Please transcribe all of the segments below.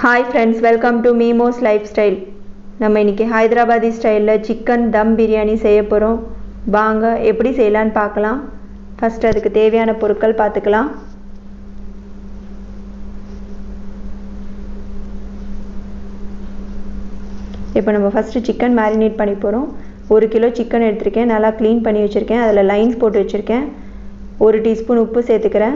hi friends welcome to Meemos lifestyle நம்ம இன்றைக்கி ஹைதராபாதி ஸ்டைலில் சிக்கன் தம் பிரியாணி செய்ய போகிறோம் வாங்க எப்படி செய்யலான்னு பார்க்கலாம் ஃபஸ்ட் அதுக்கு தேவையான பொருட்கள் பார்த்துக்கலாம் இப்போ நம்ம ஃபஸ்ட்டு சிக்கன் மேரினேட் பண்ணி போகிறோம் ஒரு கிலோ சிக்கன் எடுத்திருக்கேன் நல்லா க்ளீன் பண்ணி வச்சுருக்கேன் அதில் லைன்ஸ் போட்டு வச்சுருக்கேன் ஒரு டீஸ்பூன் உப்பு சேர்த்துக்கிறேன்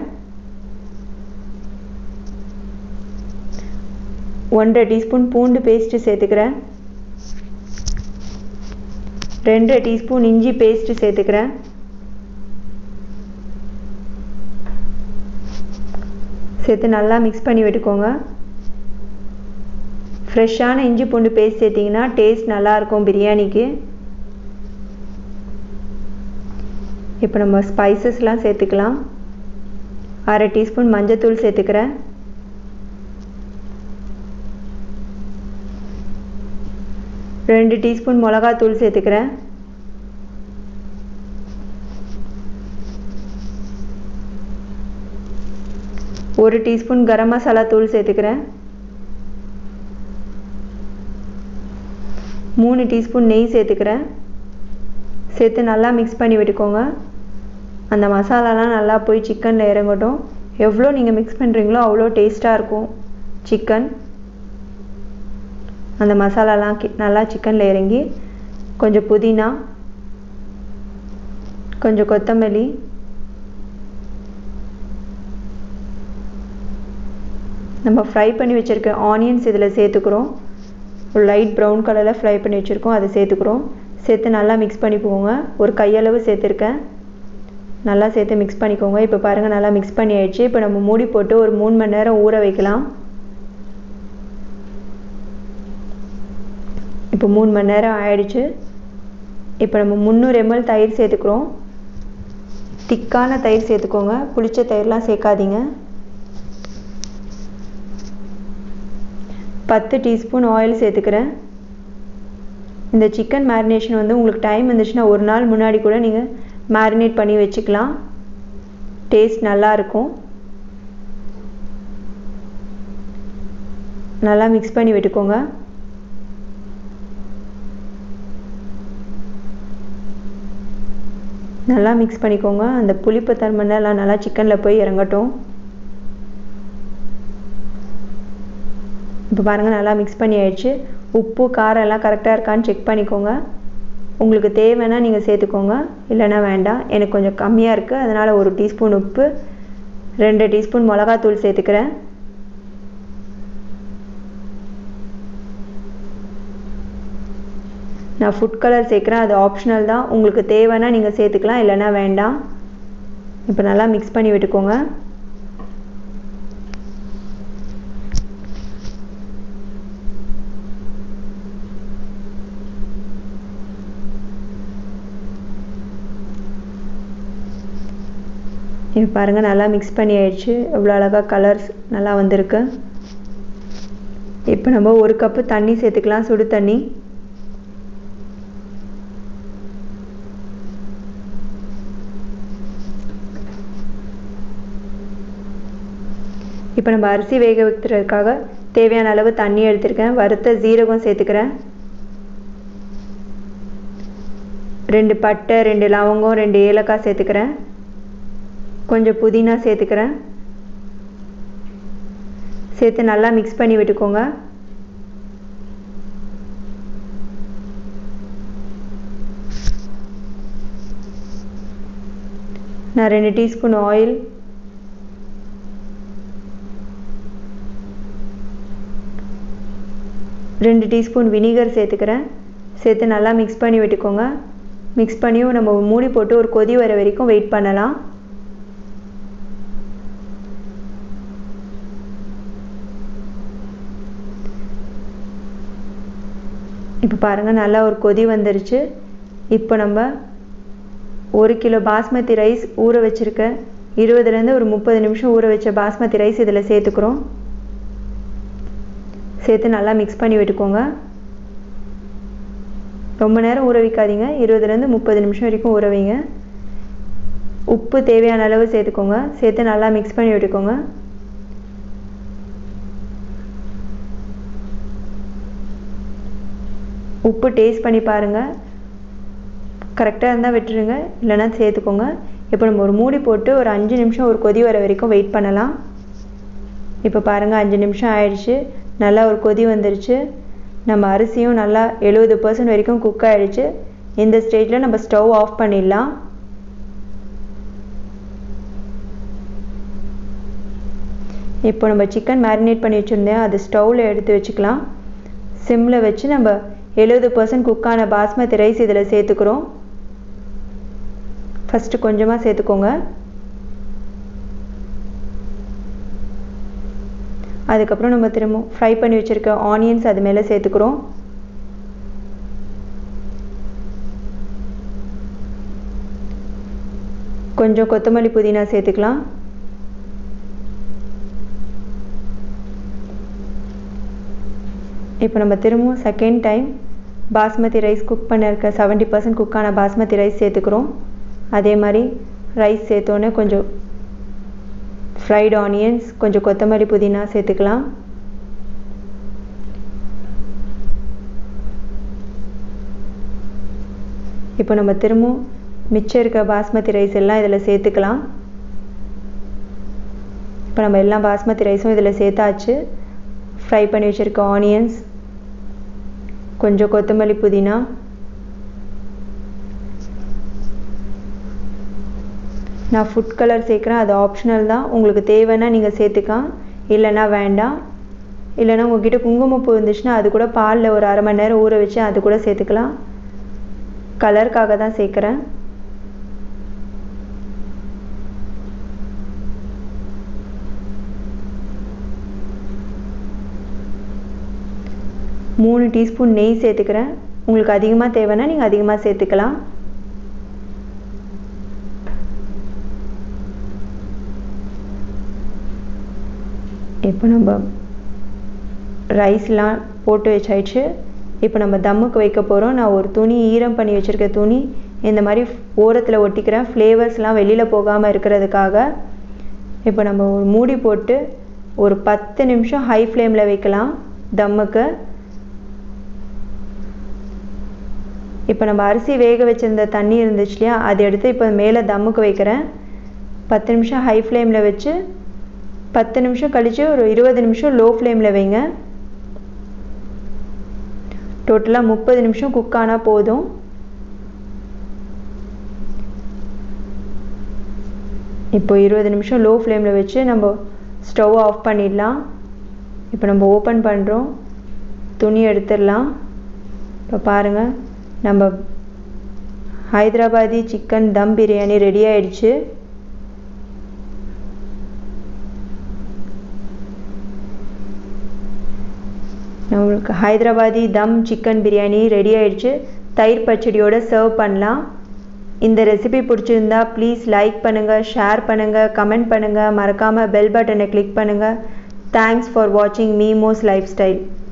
ஒன்றரை டீஸ்பூன் பூண்டு பேஸ்ட்டு சேர்த்துக்கிறேன் ரெண்டு டீஸ்பூன் இஞ்சி பேஸ்ட்டு சேர்த்துக்கிறேன் சேர்த்து நல்லா மிக்ஸ் பண்ணி விட்டுக்கோங்க ஃப்ரெஷ்ஷான இஞ்சி பூண்டு பேஸ்ட் சேர்த்திங்கன்னா டேஸ்ட் நல்லாயிருக்கும் பிரியாணிக்கு இப்போ நம்ம ஸ்பைசஸ்லாம் சேர்த்துக்கலாம் அரை டீஸ்பூன் மஞ்சத்தூள் சேர்த்துக்கிறேன் ரெண்டு டீஸ்பூன் மிளகாத்தூள் சேர்த்துக்கிறேன் ஒரு டீஸ்பூன் கரம் மசாலா தூள் சேர்த்துக்கிறேன் மூணு டீஸ்பூன் நெய் சேர்த்துக்கிறேன் சேர்த்து நல்லா மிக்ஸ் பண்ணி விட்டுக்கோங்க அந்த மசாலாலாம் நல்லா போய் சிக்கனில் இறங்கட்டும் எவ்வளோ நீங்கள் மிக்ஸ் பண்ணுறீங்களோ அவ்வளோ டேஸ்ட்டாக இருக்கும் சிக்கன் அந்த மசாலாலாம் நல்லா சிக்கனில் இறங்கி கொஞ்சம் புதினா கொஞ்சம் கொத்தமல்லி நம்ம ஃப்ரை பண்ணி வச்சுருக்க ஆனியன்ஸ் இதில் சேர்த்துக்கிறோம் ஒரு லைட் ப்ரௌன் கலரில் ஃப்ரை பண்ணி வச்சுருக்கோம் அதை சேர்த்துக்கிறோம் சேர்த்து நல்லா மிக்ஸ் பண்ணிக்கோங்க ஒரு கையளவு சேர்த்துருக்கேன் நல்லா சேர்த்து மிக்ஸ் பண்ணிக்கோங்க இப்போ பாருங்கள் நல்லா மிக்ஸ் பண்ணி ஆயிடுச்சு இப்போ நம்ம மூடி போட்டு ஒரு மூணு மணி நேரம் ஊற வைக்கலாம் இப்போ மூணு மணி நேரம் ஆயிடுச்சு இப்போ நம்ம முந்நூறு எம்எல் தயிர் சேர்த்துக்கிறோம் திக்கான தயிர் சேர்த்துக்கோங்க புளிச்ச தயிர்லாம் சேர்க்காதீங்க பத்து டீஸ்பூன் ஆயில் சேர்த்துக்கிறேன் இந்த சிக்கன் மேரினேஷன் வந்து உங்களுக்கு டைம் இருந்துச்சுன்னா ஒரு நாள் முன்னாடி கூட நீங்கள் மேரினேட் பண்ணி வச்சுக்கலாம் டேஸ்ட் நல்லாயிருக்கும் நல்லா மிக்ஸ் பண்ணி விட்டுக்கோங்க நல்லா மிக்ஸ் பண்ணிக்கோங்க அந்த புளிப்பு தன்மைலாம் நல்லா சிக்கனில் போய் இறங்கட்டும் இப்போ பாருங்கள் நல்லா மிக்ஸ் பண்ணி ஆயிடுச்சு உப்பு காரம் எல்லாம் கரெக்டாக இருக்கான்னு செக் பண்ணிக்கோங்க உங்களுக்கு தேவைன்னா நீங்கள் சேர்த்துக்கோங்க இல்லைன்னா வேண்டாம் எனக்கு கொஞ்சம் கம்மியாக இருக்குது அதனால் ஒரு டீஸ்பூன் உப்பு ரெண்டு டீஸ்பூன் மிளகாத்தூள் சேர்த்துக்கிறேன் நான் ஃபுட் கலர் சேர்க்குறேன் அது ஆப்ஷனல் தான் உங்களுக்கு தேவைன்னா நீங்கள் சேர்த்துக்கலாம் இல்லைன்னா வேண்டாம் இப்போ நல்லா மிக்ஸ் பண்ணி விட்டுக்கோங்க இப்போ பாருங்கள் நல்லா மிக்ஸ் பண்ணி ஆயிடுச்சு எவ்வளோ அழகாக கலர்ஸ் நல்லா வந்திருக்கு இப்போ நம்ம ஒரு கப்பு தண்ணி சேர்த்துக்கலாம் சுடு தண்ணி இப்போ நம்ம அரிசி வேக வைக்கிறதுக்காக தேவையான அளவு தண்ணி எடுத்திருக்கேன் வறுத்த ஜீரகம் சேர்த்துக்கிறேன் ரெண்டு பட்டை ரெண்டு லவங்கம் ரெண்டு ஏலக்காய் சேர்த்துக்கிறேன் கொஞ்சம் புதினா சேர்த்துக்கிறேன் சேர்த்து நல்லா மிக்ஸ் பண்ணி விட்டுக்கோங்க நான் ரெண்டு டீஸ்பூன் ஆயில் ரெண்டு டீஸ்பூன் வினிகர் சேர்த்துக்கிறேன் சேர்த்து நல்லா மிக்ஸ் பண்ணி விட்டுக்கோங்க மிக்ஸ் பண்ணியும் நம்ம மூடி போட்டு ஒரு கொதி வர வரைக்கும் வெயிட் பண்ணலாம் இப்போ பாருங்கள் நல்லா ஒரு கொதி வந்துருச்சு இப்போ நம்ம ஒரு கிலோ பாஸ்மதி ரைஸ் ஊற வச்சுருக்க இருபதுலேருந்து ஒரு முப்பது நிமிஷம் ஊற வச்ச பாஸ்மதி ரைஸ் இதில் சேர்த்துக்கிறோம் சேர்த்து நல்லா மிக்ஸ் பண்ணி விட்டுக்கோங்க ரொம்ப நேரம் ஊற வைக்காதீங்க இருபதுலேருந்து முப்பது நிமிஷம் வரைக்கும் ஊற வைங்க உப்பு தேவையான அளவு சேர்த்துக்கோங்க சேர்த்து நல்லா மிக்ஸ் பண்ணி விட்டுக்கோங்க உப்பு டேஸ்ட் பண்ணி பாருங்கள் கரெக்டாக இருந்தால் விட்டுருங்க இல்லைன்னா சேர்த்துக்கோங்க இப்போ நம்ம ஒரு மூடி போட்டு ஒரு அஞ்சு நிமிஷம் ஒரு கொதி வர வரைக்கும் வெயிட் பண்ணலாம் இப்போ பாருங்கள் அஞ்சு நிமிஷம் ஆயிடுச்சு நல்லா ஒரு கொதி வந்துருச்சு நம்ம அரிசியும் நல்லா எழுபது பர்சன்ட் வரைக்கும் குக் ஆகிடுச்சு இந்த ஸ்டேஜில் நம்ம ஸ்டவ் ஆஃப் பண்ணிடலாம் இப்போ நம்ம சிக்கன் மேரினேட் பண்ணி வச்சுருந்தேன் அது ஸ்டவ்வில் எடுத்து வச்சுக்கலாம் சிம்மில் வச்சு நம்ம எழுபது பர்சன்ட் குக்கான பாஸ்மதி ரைஸ் இதில் சேர்த்துக்கிறோம் ஃபஸ்ட்டு கொஞ்சமாக சேர்த்துக்கோங்க அதுக்கப்புறம் நம்ம திரும்ப ஃப்ரை பண்ணி வச்சுருக்க ஆனியன்ஸ் அது மேலே சேர்த்துக்கிறோம் கொஞ்சம் கொத்தமல்லி புதினா சேர்த்துக்கலாம் இப்போ நம்ம திரும்பவும் second time basmati rice cook பண்ண இருக்க செவன்ட்டி பர்சன்ட் குக்கான பாஸ்மதி ரைஸ் சேர்த்துக்கிறோம் அதே மாதிரி ரைஸ் சேர்த்தோன்னே கொஞ்சம் ஃப்ரைட் ஆனியன்ஸ் கொஞ்சம் கொத்தமல்லி புதினா சேர்த்துக்கலாம் இப்போ நம்ம திரும்பவும் மிச்சம் இருக்க பாஸ்மதி ரைஸ் எல்லாம் இதில் சேர்த்துக்கலாம் இப்போ நம்ம எல்லா பாஸ்மதி ரைஸும் இதில் சேர்த்தாச்சு ஃப்ரை பண்ணி வச்சுருக்க ஆனியன்ஸ் கொஞ்சம் கொத்தமல்லி புதினா நான் ஃபுட் கலர் சேர்க்குறேன் அது ஆப்ஷனல் தான் உங்களுக்கு தேவைன்னா நீங்கள் சேர்த்துக்கலாம் இல்லைன்னா வேண்டாம் இல்லைன்னா உங்ககிட்ட குங்குமப்பூ இருந்துச்சுன்னா அது கூட பாலில் ஒரு அரை மணி நேரம் ஊற வச்சு அது கூட சேர்த்துக்கலாம் கலருக்காக தான் சேர்க்குறேன் மூணு டீஸ்பூன் நெய் சேர்த்துக்கிறேன் உங்களுக்கு அதிகமாக தேவைன்னா நீங்கள் அதிகமாக சேர்த்துக்கலாம் இப்போ நம்ம ரைஸ்லாம் போட்டு வச்சாயிடுச்சு இப்போ நம்ம தம்முக்கு வைக்க போகிறோம் நான் ஒரு துணி ஈரம் பண்ணி வச்சுருக்க துணி இந்த மாதிரி ஓரத்தில் ஒட்டிக்கிறேன் ஃப்ளேவர்ஸ்லாம் வெளியில் போகாமல் இருக்கிறதுக்காக இப்போ நம்ம ஒரு மூடி போட்டு ஒரு பத்து நிமிஷம் ஹை ஃப்ளேமில் வைக்கலாம் தம்முக்கு இப்போ நம்ம அரிசி வேக வச்சிருந்த தண்ணி இருந்துச்சு இல்லையா அதை எடுத்து இப்போ மேலே தம்முக்கு வைக்கிறேன் பத்து நிமிஷம் ஹை ஃப்ளேமில் வச்சு பத்து நிமிஷம் கழித்து ஒரு இருபது நிமிஷம் லோ ஃப்ளேமில் வைங்க டோட்டலாக முப்பது நிமிஷம் குக் ஆனால் போதும் இப்போ இருபது நிமிஷம் லோ ஃப்ளேமில் வச்சு நம்ம ஸ்டவ் ஆஃப் பண்ணிடலாம் இப்போ நம்ம ஓப்பன் பண்ணுறோம் துணி எடுத்துடலாம் இப்போ பாருங்கள் நம்ம ஹைதராபாதி சிக்கன் தம் பிரியாணி ரெடி ஆயிடுச்சு நம்மளுக்கு ஹைதராபாதி தம் சிக்கன் பிரியாணி ரெடி ஆயிடுச்சு தயிர் பச்சடியோடு சர்வ் பண்ணலாம் இந்த ரெசிபி பிடிச்சிருந்தா ப்ளீஸ் லைக் பண்ணுங்கள் ஷேர் பண்ணுங்கள் கமெண்ட் பண்ணுங்கள் மறக்காமல் பெல் பட்டனை கிளிக் பண்ணுங்கள் தேங்க்ஸ் ஃபார் வாட்சிங் மீமோஸ் லைஃப் ஸ்டைல்